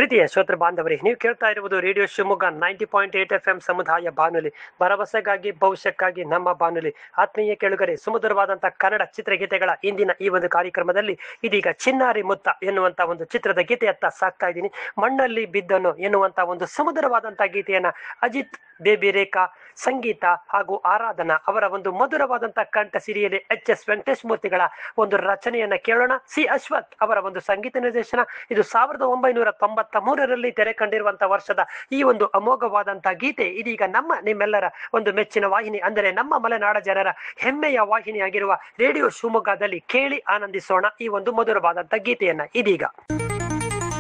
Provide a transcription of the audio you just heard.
ಪ್ರೀತಿಯ ಶ್ರೋತೃ ಬಾಂಧವರೇ ನೀವು ಕೇಳ್ತಾ ಇರುವುದು radio Shivamogga ninety point eight F M ಸಮುದಾಯ ಬಾನುಲಿ ಭರವಸೆಗಾಗಿ ಭವಿಷ್ಯಕ್ಕಾಗಿ ನಮ್ಮ ಬಾನುಲಿ ಆತ್ಮೀಯ ಕೇಳುಗರೆ ಸುಮಧುರವಾದಂತಹ ಕನ್ನಡ ಚಿತ್ರಗೀತೆಗಳ ಇಂದಿನ ಈ ಒಂದು ಕಾರ್ಯಕ್ರಮದಲ್ಲಿ ಇದೀಗ ಚಿನ್ನಾರಿ ಮುತ್ತ ಎನ್ನುವಂತ ಒಂದು ಚಿತ್ರದ ಗೀತೆಯತ್ತ ಸಾಕ್ತಾ ಇದ್ದೀನಿ ಮಣ್ಣಲ್ಲಿ ಬಿದ್ದನು ಎನ್ನುವಂತ ಒಂದು ಸುಮಧುರವಾದಂತಹ ಗೀತೆಯನ್ನ ಅಜಿತ್ ಬೇಬಿ ರೇಖಾ ಸಂಗೀತ ಹಾಗೂ ಆರಾಧನಾ ಅವರ ಒಂದು ಮಧುರವಾದಂತಹ ಕಂಠ ಸಿರಿಯಲ್ಲಿ ಎಚ್ ಎಸ್ ವೆಂಕಟೇಶ್ ಮೂರ್ತಿಗಳ ಒಂದು ರಚನೆಯನ್ನ ಕೇಳೋಣ ಸಿ ಅಶ್ವಥ್ ಅವರ ಒಂದು ಸಂಗೀತ ನಿರ್ದೇಶನ ಇದು ಸಾವಿರದ ಒಂಬೈನೂರ ತೊಂಬತ್ತ ಮೂರರಲ್ಲಿ ತೆರೆ ಕಂಡಿರುವಂತಹ ವರ್ಷದ ಈ ಒಂದು ಅಮೋಘವಾದಂತಹ ಗೀತೆ ಇದೀಗ ನಮ್ಮ ನಿಮ್ಮೆಲ್ಲರ ಒಂದು ಮೆಚ್ಚಿನ ವಾಹಿನಿ ಅಂದರೆ ನಮ್ಮ ಮಲೆನಾಡ ಜನರ ಹೆಮ್ಮೆಯ ವಾಹಿನಿಯಾಗಿರುವ ರೇಡಿಯೋ ಶಿವಮೊಗ್ಗದಲ್ಲಿ ಕೇಳಿ ಆನಂದಿಸೋಣ ಈ ಒಂದು ಮಧುರವಾದಂತಹ ಗೀತೆಯನ್ನ ಇದೀಗ